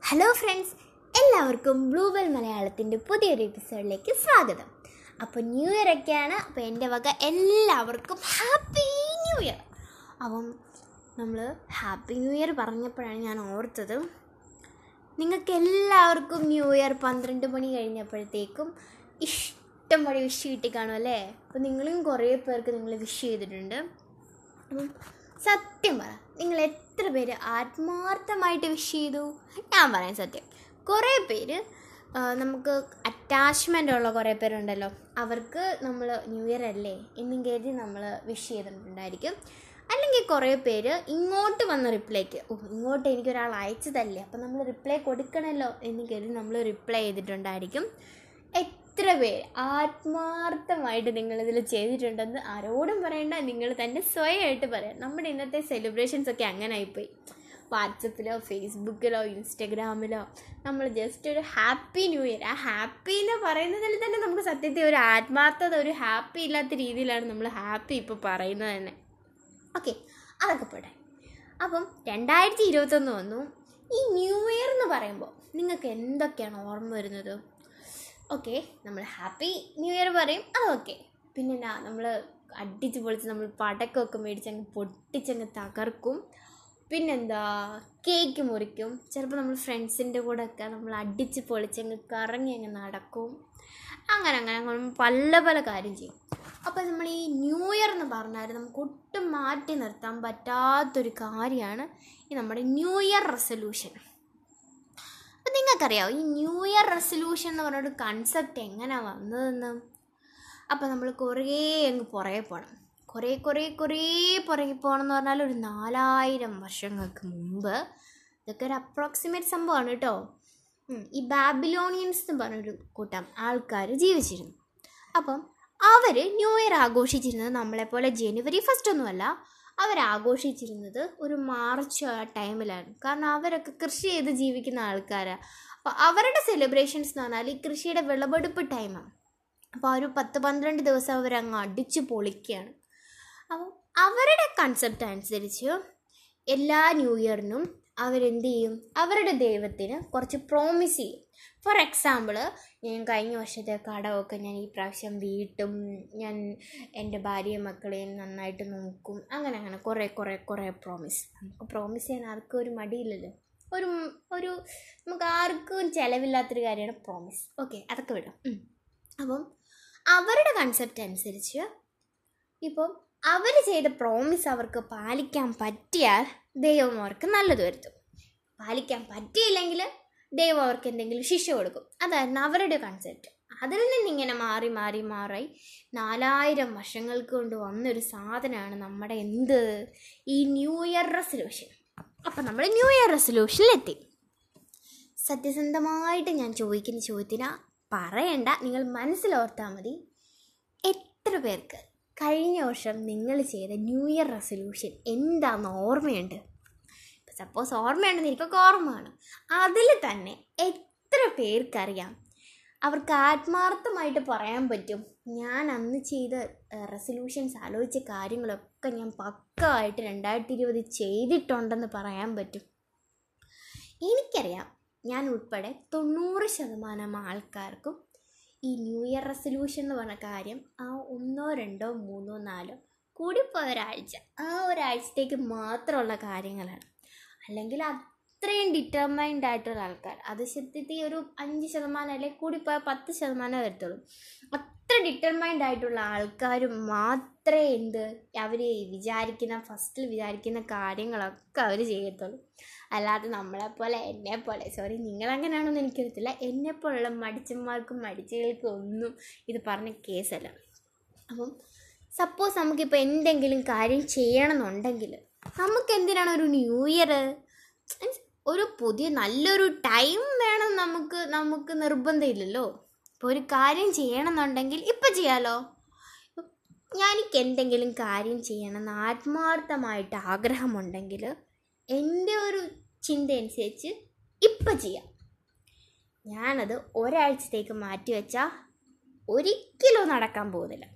Hello friends എല്ലാവർക്കും Bluebell മലയാളത്തിൻ്റെ പുതിയൊരു എപ്പിസോഡിലേക്ക് സ്വാഗതം അപ്പോൾ ന്യൂ ഇയർ ഒക്കെയാണ് അപ്പോൾ എൻ്റെ വക എല്ലാവർക്കും ഹാപ്പി ന്യൂ ഇയർ അപ്പം നമ്മൾ ഹാപ്പി ന്യൂ ഇയർ പറഞ്ഞപ്പോഴാണ് ഞാൻ ഓർത്തത് നിങ്ങൾക്ക് എല്ലാവർക്കും ന്യൂ ഇയർ പന്ത്രണ്ട് മണി കഴിഞ്ഞപ്പോഴത്തേക്കും ഇഷ്ടം പോലെ വിഷ് കിട്ടി കാണും അല്ലേ അപ്പോൾ നിങ്ങളും കുറേ പേർക്ക് നിങ്ങൾ വിഷ് ചെയ്തിട്ടുണ്ട് അപ്പം സത്യം പറ നിങ്ങൾ എത്ര പേര് ആത്മാർത്ഥമായിട്ട് വിഷ് ചെയ്തു ഞാൻ പറയാം സത്യം കുറേ പേര് ആ, നമുക്ക് അറ്റാച്ച്മെൻ്റ് ഉള്ള കുറേ പേരുണ്ടല്ലോ അവർക്ക് നമ്മൾ ന്യൂ ഇയർ അല്ലേ എന്നും കരുതി നമ്മൾ വിഷ് ചെയ്തിട്ടുണ്ടായിരിക്കും അല്ലെങ്കിൽ കുറേ പേര് ഇങ്ങോട്ട് വന്ന റിപ്ലൈക്ക് ഓ ഇങ്ങോട്ട് എനിക്കൊരാൾ അയച്ചതല്ലേ അപ്പം നമ്മൾ റിപ്ലൈ കൊടുക്കണമല്ലോ എന്ന് കരുതി നമ്മൾ റിപ്ലൈ ചെയ്തിട്ടുണ്ടായിരിക്കും എത്ര പേര് ആത്മാർത്ഥമായിട്ട് നിങ്ങളിതിൽ ചെയ്തിട്ടുണ്ടെന്ന് ആരോടും പറയണ്ട നിങ്ങൾ തന്നെ സ്വയമായിട്ട് പറയാം നമ്മുടെ ഇന്നത്തെ സെലിബ്രേഷൻസ് ഒക്കെ അങ്ങനെ ആയിപ്പോയി വാട്സപ്പിലോ ഫേസ്ബുക്കിലോ ഇൻസ്റ്റഗ്രാമിലോ നമ്മൾ ജസ്റ്റ് ഒരു ഹാപ്പി ന്യൂ ഇയർ ആ ഹാപ്പി എന്ന് പറയുന്നതിൽ തന്നെ നമുക്ക് സത്യത്തിൽ ഒരു ആത്മാർത്ഥത ഒരു ഹാപ്പി ഇല്ലാത്ത രീതിയിലാണ് നമ്മൾ ഹാപ്പി ഇപ്പോൾ പറയുന്നത് തന്നെ ഓക്കെ അതൊക്കെ പോട്ടെ അപ്പം രണ്ടായിരത്തി ഇരുപത്തൊന്ന് വന്നു ഈ ന്യൂ ഇയർ എന്ന് പറയുമ്പോൾ നിങ്ങൾക്ക് എന്തൊക്കെയാണ് ഓർമ്മ വരുന്നത് ഓക്കെ നമ്മൾ ഹാപ്പി ന്യൂ ഇയർ പറയും അത് ഓക്കെ പിന്നെ എന്നാ നമ്മൾ അടിച്ച് പൊളിച്ച് നമ്മൾ പടക്കമൊക്കെ മേടിച്ചങ്ങ് പൊട്ടിച്ചങ്ങ് തകർക്കും പിന്നെന്താ കേക്ക് മുറിക്കും ചിലപ്പോൾ നമ്മൾ ഫ്രണ്ട്സിൻ്റെ കൂടെ ഒക്കെ നമ്മൾ അടിച്ച് പൊളിച്ചങ്ങ് കറങ്ങി അങ്ങ് നടക്കും അങ്ങനെ അങ്ങനെ അങ്ങനെ നമ്മൾ പല പല കാര്യം ചെയ്യും അപ്പോൾ നമ്മൾ ഈ ന്യൂ ഇയർ എന്ന് പറഞ്ഞാൽ നമുക്ക് ഒട്ടും മാറ്റി നിർത്താൻ പറ്റാത്തൊരു കാര്യമാണ് ഈ നമ്മുടെ ന്യൂ ഇയർ റെസൊല്യൂഷൻ അപ്പം നിങ്ങൾക്കറിയാമോ ഈ ന്യൂ ഇയർ റെസൊല്യൂഷൻ എന്ന് പറഞ്ഞൊരു കൺസെപ്റ്റ് എങ്ങനെയാണ് വന്നതെന്ന് അപ്പോൾ നമ്മൾ കുറേ അങ്ങ് പുറകെ പോകണം കുറേ കുറേ കുറേ പുറകെ പോകണം എന്ന് പറഞ്ഞാൽ ഒരു നാലായിരം വർഷങ്ങൾക്ക് മുമ്പ് ഇതൊക്കെ ഒരു അപ്രോക്സിമേറ്റ് സംഭവമാണ് കേട്ടോ ഉം, ഈ ബാബിലോണിയൻസ് എന്ന് പറഞ്ഞൊരു കൂട്ടം ആൾക്കാർ ജീവിച്ചിരുന്നു അപ്പം അവർ ന്യൂ ഇയർ ആഘോഷിച്ചിരുന്നത് നമ്മളെപ്പോലെ ജനുവരി ഫസ്റ്റ് ഒന്നുമല്ല അവർ ആഘോഷിച്ചിരുന്നത് ഒരു മാർച്ച് ആ ടൈമിലാണ് കാരണം അവരൊക്കെ കൃഷി ചെയ്ത് ജീവിക്കുന്ന ആൾക്കാരാണ് അപ്പോൾ അവരുടെ സെലിബ്രേഷൻസ് എന്ന് പറഞ്ഞാൽ ഈ കൃഷിയുടെ വിളവെടുപ്പ് ടൈമാണ് അപ്പോൾ ആ ഒരു പത്ത് പന്ത്രണ്ട് ദിവസം അവരങ്ങ് അടിച്ചു പൊളിക്കുകയാണ് അപ്പം അവരുടെ കൺസെപ്റ്റ് അനുസരിച്ച് എല്ലാ ന്യൂ ഇയറിനും അവരെന്ത് ചെയ്യും അവരുടെ ദൈവത്തിന് കുറച്ച് പ്രോമിസ് ചെയ്യും ഫോർ എക്സാമ്പിൾ ഞാൻ കഴിഞ്ഞ വർഷത്തെ കടമൊക്കെ ഞാൻ ഈ പ്രാവശ്യം വീട്ടും ഞാൻ എൻ്റെ ഭാര്യയും മക്കളെയും നന്നായിട്ട് നോക്കും അങ്ങനെ അങ്ങനെ കുറേ കുറേ കുറേ പ്രോമിസ് നമുക്ക് പ്രോമിസ് ചെയ്യാൻ ആർക്കും ഒരു മടിയില്ലല്ലോ ഒരു ഒരു നമുക്ക് ആർക്കും ചിലവില്ലാത്തൊരു കാര്യമാണ് പ്രോമിസ് ഓക്കെ അതൊക്കെ വിടാം ഉം. അപ്പം അവരുടെ കൺസെപ്റ്റ് അനുസരിച്ച് ഇപ്പം അവർ ചെയ്ത പ്രോമിസ് അവർക്ക് പാലിക്കാൻ പറ്റിയാൽ ദൈവം അവർക്ക് നല്ലത് വരുത്തും പാലിക്കാൻ പറ്റിയില്ലെങ്കിൽ ദൈവം അവർക്ക് എന്തെങ്കിലും ശിക്ഷ കൊടുക്കും അതായിരുന്നു അവരുടെ കൺസെപ്റ്റ് അതിൽ നിന്നിങ്ങനെ മാറി മാറി മാറി നാലായിരം വർഷങ്ങൾക്ക് കൊണ്ട് വന്നൊരു സാധനമാണ് നമ്മുടെ എന്ത് ഈ ന്യൂ ഇയർ റെസൊല്യൂഷൻ അപ്പം നമ്മൾ ന്യൂ ഇയർ റെസൊല്യൂഷനിലെത്തി സത്യസന്ധമായിട്ട് ഞാൻ ചോദിക്കുന്ന ചോദ്യത്തിന് പറയണ്ട നിങ്ങൾ മനസ്സിലോർത്താൽ മതി എത്ര പേർക്ക് കഴിഞ്ഞ വർഷം നിങ്ങൾ ചെയ്ത ന്യൂ ഇയർ റെസൊല്യൂഷൻ എന്താണെന്ന് ഓർമ്മയുണ്ട് ഇപ്പം സപ്പോസ് ഓർമ്മയുണ്ടെന്ന് എനിക്കൊക്കെ ഓർമ്മ കാണും അതിൽ തന്നെ എത്ര പേർക്കറിയാം അവർക്ക് ആത്മാർത്ഥമായിട്ട് പറയാൻ പറ്റും ഞാൻ അന്ന് ചെയ്ത റെസൊല്യൂഷൻസ് ആലോചിച്ച കാര്യങ്ങളൊക്കെ ഞാൻ പക്കമായിട്ട് രണ്ടായിരത്തി ഇരുപത് ചെയ്തിട്ടുണ്ടെന്ന് പറയാൻ പറ്റും എനിക്കറിയാം ഞാൻ ഉൾപ്പെടെ തൊണ്ണൂറ് ശതമാനം ആൾക്കാർക്കും ഈ ന്യൂ ഇയർ റെസൊല്യൂഷൻ എന്ന് പറഞ്ഞ കാര്യം ആ ഒന്നോ രണ്ടോ മൂന്നോ നാലോ കൂടിപ്പോയ ഒരാഴ്ച ആ ഒരാഴ്ചത്തേക്ക് മാത്രമുള്ള കാര്യങ്ങളാണ് അല്ലെങ്കിൽ അത്രയും ഡിറ്റർമൈൻഡ് ആയിട്ടുള്ള ആൾക്കാർ അത് സത്യത്തിൽ ഒരു അഞ്ച് ശതമാനം അല്ലെങ്കിൽ കൂടിപ്പോയ പത്ത് ശതമാനം വരത്തുള്ളൂ അത്ര ഡിറ്റർമൈൻഡ് ആയിട്ടുള്ള ആൾക്കാർ മാത്രമേ എന്ത് അവർ വിചാരിക്കുന്ന ഫസ്റ്റിൽ വിചാരിക്കുന്ന കാര്യങ്ങളൊക്കെ അവർ ചെയ്യത്തുള്ളൂ അല്ലാതെ നമ്മളെപ്പോലെ എന്നെപ്പോലെ സോറി നിങ്ങളങ്ങനെയാണെന്ന് എനിക്കറിയത്തില്ല എന്നെപ്പോലുള്ള മടിച്ചന്മാർക്കും മടിച്ചുകൾക്കും ഒന്നും ഇത് പറഞ്ഞ കേസല്ല അപ്പം സപ്പോസ് നമുക്കിപ്പോൾ എന്തെങ്കിലും കാര്യം ചെയ്യണമെന്നുണ്ടെങ്കിൽ നമുക്ക് എന്തിനാണ് ഒരു ന്യൂ ഇയർ മീൻസ് ഒരു പുതിയ നല്ലൊരു ടൈം വേണം നമുക്ക് നമുക്ക് നിർബന്ധമില്ലല്ലോ ഇപ്പോൾ ഒരു കാര്യം ചെയ്യണമെന്നുണ്ടെങ്കിൽ ഇപ്പം ചെയ്യാലോ ഞാൻ എനിക്ക് എന്തെങ്കിലും കാര്യം ചെയ്യണമെന്ന് ആത്മാർത്ഥമായിട്ട് ആഗ്രഹമുണ്ടെങ്കിൽ എൻ്റെ ഒരു ചിന്ത അനുസരിച്ച് ഇപ്പം ചെയ്യാം ഞാനത് ഒരാഴ്ചത്തേക്ക് മാറ്റി വെച്ചാൽ ഒരിക്കലും നടക്കാൻ പോകുന്നില്ല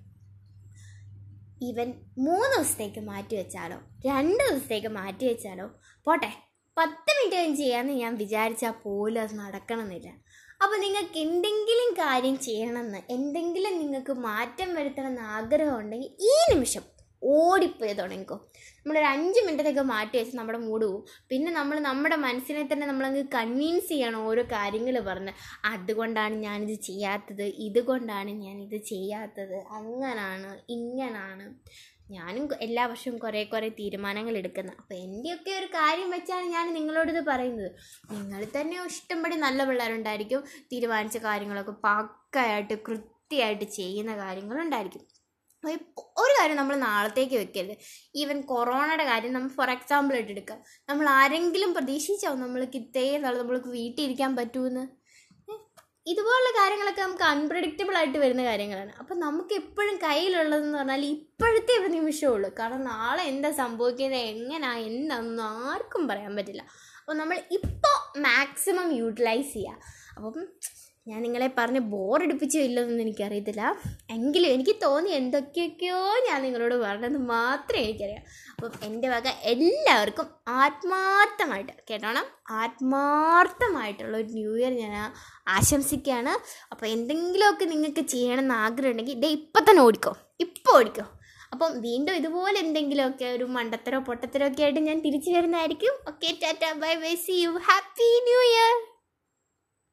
ഈവൻ മൂന്ന് ദിവസത്തേക്ക് മാറ്റി വെച്ചാലോ രണ്ട് ദിവസത്തേക്ക് മാറ്റി വെച്ചാലോ പോട്ടെ പത്ത് മിനിറ്റ് കഴിഞ്ഞ് ചെയ്യാമെന്ന് ഞാൻ വിചാരിച്ചാൽ പോലും അത് നടക്കണമെന്നില്ല അപ്പോൾ നിങ്ങൾക്ക് എന്തെങ്കിലും കാര്യം ചെയ്യണമെന്ന് എന്തെങ്കിലും നിങ്ങൾക്ക് മാറ്റം വരുത്തണമെന്ന് ആഗ്രഹം ഉണ്ടെങ്കിൽ ഈ നിമിഷം ഓടിപ്പോയി തുടങ്ങിക്കോ നമ്മളൊരു അഞ്ച് മിനിറ്റത്തേക്ക് മാറ്റി വെച്ച് നമ്മുടെ മൂഡ് പോവും പിന്നെ നമ്മൾ നമ്മുടെ മനസ്സിനെ തന്നെ നമ്മളങ്ങ് കൺവിൻസ് ചെയ്യണം ഓരോ കാര്യങ്ങൾ പറഞ്ഞ് അതുകൊണ്ടാണ് ഞാനിത് ചെയ്യാത്തത് ഇതുകൊണ്ടാണ് ഞാനിത് ചെയ്യാത്തത് അങ്ങനാണ് ഇങ്ങനാണ് ഞാനും എല്ലാ വർഷവും കുറേ കുറേ തീരുമാനങ്ങൾ എടുക്കുന്നത് അപ്പോൾ എൻ്റെയൊക്കെ ഒരു കാര്യം വെച്ചാണ് ഞാൻ നിങ്ങളോടിത് പറയുന്നത് നിങ്ങൾ തന്നെ ഇഷ്ടംപടി നല്ല പിള്ളേരുണ്ടായിരിക്കും തീരുമാനിച്ച കാര്യങ്ങളൊക്കെ പക്കയായിട്ട് കൃത്യമായിട്ട് ചെയ്യുന്ന കാര്യങ്ങളുണ്ടായിരിക്കും അപ്പോൾ ഇപ്പ- ഒരു കാര്യം നമ്മൾ നാളത്തേക്ക് വെക്കരുത് ഈവൻ കൊറോണയുടെ കാര്യം നമ്മൾ ഫോർ എക്സാമ്പിൾ ആയിട്ട് എടുക്കാം നമ്മൾ ആരെങ്കിലും പ്രതീക്ഷിച്ചോ നമ്മൾക്ക് ഇത്രയും നാൾ നമ്മൾക്ക് വീട്ടിൽ ഇരിക്കാൻ പറ്റുമെന്ന് ഏ? ഇതുപോലുള്ള കാര്യങ്ങളൊക്കെ നമുക്ക് അൺപ്രഡിക്റ്റബിൾ ആയിട്ട് വരുന്ന കാര്യങ്ങളാണ് അപ്പം നമുക്ക് എപ്പോഴും കയ്യിലുള്ളതെന്ന് പറഞ്ഞാൽ ഇപ്പോഴത്തെ ഒരു നിമിഷമേ ഉള്ളൂ കാരണം നാളെ എന്താ സംഭവിക്കുന്നത് എങ്ങനെയാ എന്താണെന്ന് ആർക്കും പറയാൻ പറ്റില്ല അപ്പോൾ നമ്മൾ ഇപ്പോൾ മാക്സിമം യൂട്ടിലൈസ് ചെയ്യുക അപ്പം ഞാൻ നിങ്ങളെ പറഞ്ഞ് ബോറടിപ്പിച്ചോ ഇല്ലെന്നൊന്നും എനിക്കറിയത്തില്ല എങ്കിലും എനിക്ക് തോന്നി എന്തൊക്കെയൊക്കെയോ ഞാൻ നിങ്ങളോട് പറഞ്ഞത് മാത്രമേ എനിക്കറിയാം അപ്പം എൻ്റെ വക എല്ലാവർക്കും ആത്മാർത്ഥമായിട്ട് കേട്ടോണം ആത്മാർത്ഥമായിട്ടുള്ള ഒരു ന്യൂ ഇയർ ഞാൻ ആശംസിക്കുകയാണ് അപ്പോൾ എന്തെങ്കിലുമൊക്കെ നിങ്ങൾക്ക് ചെയ്യണമെന്ന് ആഗ്രഹം ഉണ്ടെങ്കിൽ ഇതേ ഇപ്പം തന്നെ ഓടിക്കോ ഇപ്പോൾ ഓടിക്കോ അപ്പം വീണ്ടും ഇതുപോലെ എന്തെങ്കിലുമൊക്കെ ഒരു മണ്ടത്തരോ പൊട്ടത്തരോ ഒക്കെ ആയിട്ട് ഞാൻ തിരിച്ചു വരുന്നതായിരിക്കും okay tata bye bye see you happy new year